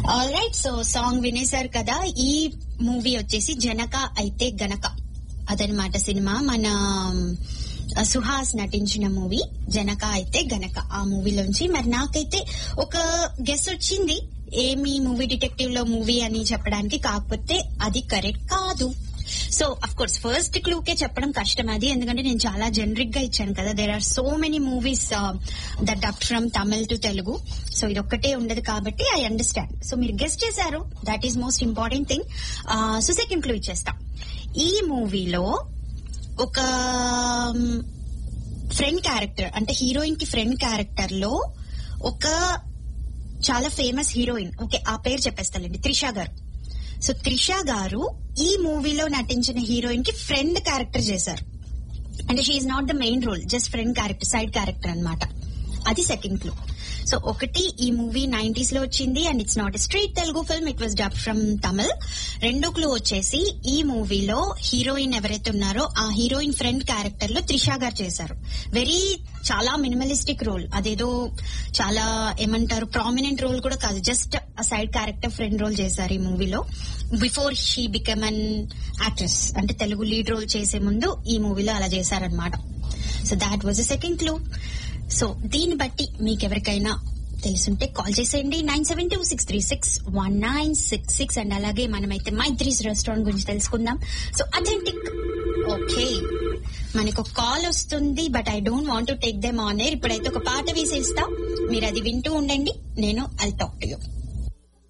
all right so song వినేశారు కదా ఈ మూవీ వచ్చేసి జనక అయితే గనక అదనమాట సినిమా మన ఆ, సుహాస్ నటించిన మూవీ జనక అయితే గనక ఆ మూవీలోంచి మరి నాకైతే ఒక గెస్ వచ్చింది ఏమి మూవీ డిటెక్టివ్ లో మూవీ అని చెప్పడానికి కాకపోతే అది కరెక్ట్ కాదు సో అఫ్ కోర్స్ ఫస్ట్ క్లూకే చెప్పడం కష్టం అది ఎందుకంటే నేను చాలా జనరిక్ గా ఇచ్చాను కదా there are so many movies that dub from Tamil to Telugu so ఇది ఒక్కటే ఉండదు కాబట్టి ఐ అండర్స్టాండ్ సో మీరు గెస్ట్ చేశారు that is most important thing so second clue ఇచ్చేస్తా ఈ మూవీలో ఒక ఫ్రెండ్ క్యారెక్టర్ అంటే హీరోయిన్ కి ఫ్రెండ్ క్యారెక్టర్ లో ఒక చాలా ఫేమస్ హీరోయిన్ ఓకే ఆ పేరు చెప్పేస్తానండి త్రిష గారు సో త్రిష గారు ఈ మూవీలో నటించిన హీరోయిన్ కి ఫ్రెండ్ క్యారెక్టర్ చేశారు అంటే she's not the main role just friend character side character అన్నమాట అది సెకండ్ క్లూ సో ఒకటి ఈ మూవీ నైన్టీస్ లో వచ్చింది and it's not straight Telugu film it was dub from Tamil రెండో క్లూ వచ్చేసి ఈ మూవీలో హీరోయిన్ ఎవరైతే ఉన్నారో ఆ హీరోయిన్ ఫ్రెండ్ క్యారెక్టర్ లో త్రిష గారు చేశారు వెరీ చాలా మినిమలిస్టిక్ రోల్ అదేదో చాలా ఏమంటారు ప్రామినెంట్ రోల్ కూడా కాదు జస్ట్ ఆ సైడ్ క్యారెక్టర్ ఫ్రెండ్ రోల్ చేశారు ఈ మూవీలో before she become an actress అంటే తెలుగు లీడ్ రోల్ చేసే ముందు ఈ మూవీలో అలా చేశారనమాట so that was the second clue so దీన్ని బట్టి మీకెవరికైనా తెలుసుంటే కాల్ చేసేయండి nine seven two six three six one nine six six and అలాగే మనమైతే మైత్రీస్ రెస్టారెంట్ గురించి తెలుసుకుందాం సో అథెంటిక్ ఓకే మనకు ఒక కాల్ వస్తుంది but I don't want to take them on air ఇప్పుడైతే ఒక పాట వేసేస్తా మీరు అది వింటూ ఉండండి నేను ఐ టాక్ టు యూ